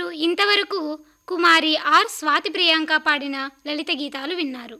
ఇంతవరకు కుమారి ఆర్ స్వాతి ప్రియాంక పాడిన లలిత గీతాలు విన్నారు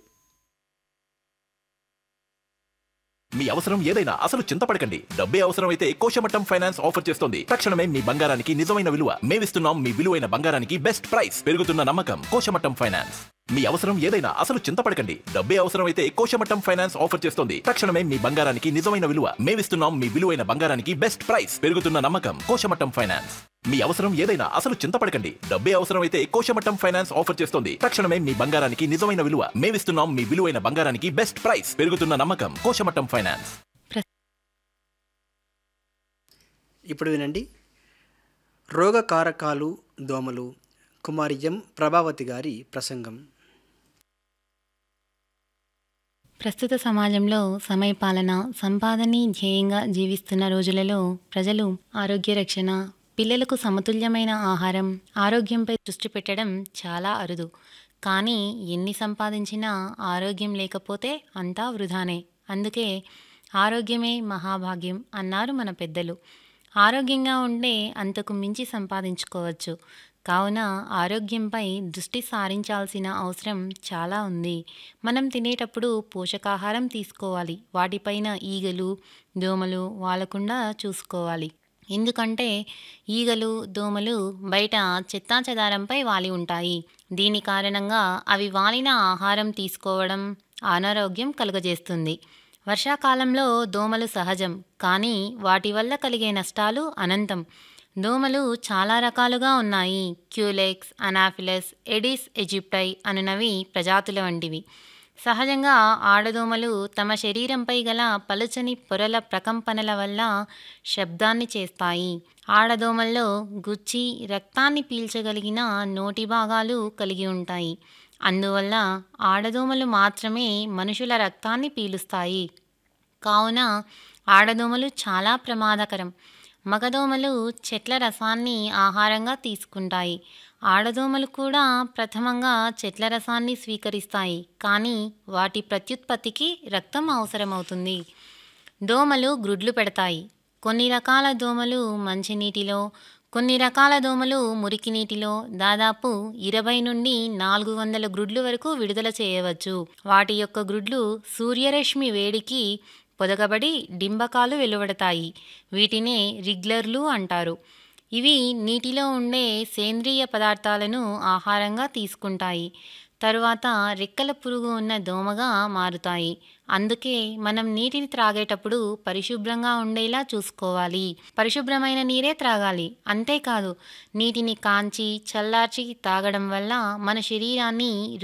మీ అవసరం ఏదైనా అసలు చింతపడకండి డబ్బే అవసరమైతే కోశమట్టం ఫైనాన్స్ ఆఫర్ చేస్తోంది తక్షణమే మీ బంగారానికి నిజమైన విలువ మేమిస్తున్నాం మీ విలువైన బంగారానికి బెస్ట్ ప్రైస్ పెరుగుతున్న నమ్మకం కోశమట్టం ఫైనాన్స్ మీ అవసరం ఏదైనా అసలు చింతపడకండి డబ్బే అవసరమైతే కోశమట్టం ఫైనాన్స్ ఆఫర్ చేస్తోంది తక్షణమే మీ బంగారానికి నిజమైన విలువ మేమిస్తున్నాం మీ విలువైన బంగారానికి బెస్ట్ ప్రైస్ పెరుగుతున్న నమ్మకం కోశమట్టం ఫైనాన్స్ మీ అవసరం ఏదైనా అసలు చింతపడకండి డబ్బే అవసరమైతే కోశమట్టం ఫైనాన్స్ ఆఫర్ చేస్తోంది తక్షణమే మీ బంగారానికి నిజమైన విలువ మేమిస్తున్నాం మీ విలువైన బంగారానికి బెస్ట్ ప్రైస్ పెరుగుతున్న నమ్మకం కోశమట్టం ఫైనాన్స్ ఇప్పుడు వినండి రోగకారకాలు దోమలు కుమారి ఎం ప్రభావతి గారి ప్రసంగం ప్రస్తుత సమాజంలో సమయపాలన సంపాదనే ధ్యేయంగా జీవిస్తున్న రోజులలో ప్రజలు ఆరోగ్య రక్షణ పిల్లలకు సమతుల్యమైన ఆహారం ఆరోగ్యంపై దృష్టి పెట్టడం చాలా అరుదు కానీ ఎన్ని సంపాదించినా ఆరోగ్యం లేకపోతే అంతా వృధానే అందుకే ఆరోగ్యమే మహాభాగ్యం అన్నారు మన పెద్దలు ఆరోగ్యంగా ఉంటే అంతకు మించి సంపాదించుకోవచ్చు కావున ఆరోగ్యంపై దృష్టి సారించాల్సిన అవసరం చాలా ఉంది మనం తినేటప్పుడు పోషకాహారం తీసుకోవాలి వాటిపైన ఈగలు దోమలు వాలకుండా చూసుకోవాలి ఎందుకంటే ఈగలు దోమలు బయట చెత్తా చెదారంపై వాలి ఉంటాయి దీని కారణంగా అవి వాలిన ఆహారం తీసుకోవడం అనారోగ్యం కలుగజేస్తుంది వర్షాకాలంలో దోమలు సహజం కానీ వాటి వల్ల కలిగే నష్టాలు అనంతం దోమలు చాలా రకాలుగా ఉన్నాయి క్యూలెక్స్ అనాఫిలస్ ఎడిస్ ఎజిప్టై అనునవి ప్రజాతుల వంటివి సహజంగా ఆడదోమలు తమ శరీరంపై గల పలుచని పొరల ప్రకంపనల వల్ల శబ్దాన్ని చేస్తాయి ఆడదోమల్లో గుచ్చి రక్తాన్ని పీల్చగలిగిన నోటి భాగాలు కలిగి ఉంటాయి అందువల్ల ఆడదోమలు మాత్రమే మనుషుల రక్తాన్ని పీలుస్తాయి కావున ఆడదోమలు చాలా ప్రమాదకరం మగదోమలు చెట్ల రసాన్ని ఆహారంగా తీసుకుంటాయి ఆడదోమలు కూడా ప్రథమంగా చెట్ల రసాన్ని స్వీకరిస్తాయి కానీ వాటి ప్రత్యుత్పత్తికి రక్తం అవసరమవుతుంది దోమలు గ్రుడ్లు పెడతాయి కొన్ని రకాల దోమలు మంచినీటిలో కొన్ని రకాల దోమలు మురికి నీటిలో దాదాపు ఇరవై నుండి నాలుగు వందల గ్రుడ్లు వరకు విడుదల చేయవచ్చు వాటి యొక్క గ్రుడ్లు సూర్యరశ్మి వేడికి పొదగబడి డింబకాలు వెలువడతాయి వీటినే రిగ్లర్లు అంటారు ఇవి నీటిలో ఉండే సేంద్రియ పదార్థాలను ఆహారంగా తీసుకుంటాయి తరువాత రెక్కల పురుగు ఉన్న దోమగా మారుతాయి అందుకే మనం నీటిని త్రాగేటప్పుడు పరిశుభ్రంగా ఉండేలా చూసుకోవాలి పరిశుభ్రమైన నీరే త్రాగాలి అంతేకాదు నీటిని కాంచి చల్లార్చి తాగడం వల్ల మన శరీరాన్ని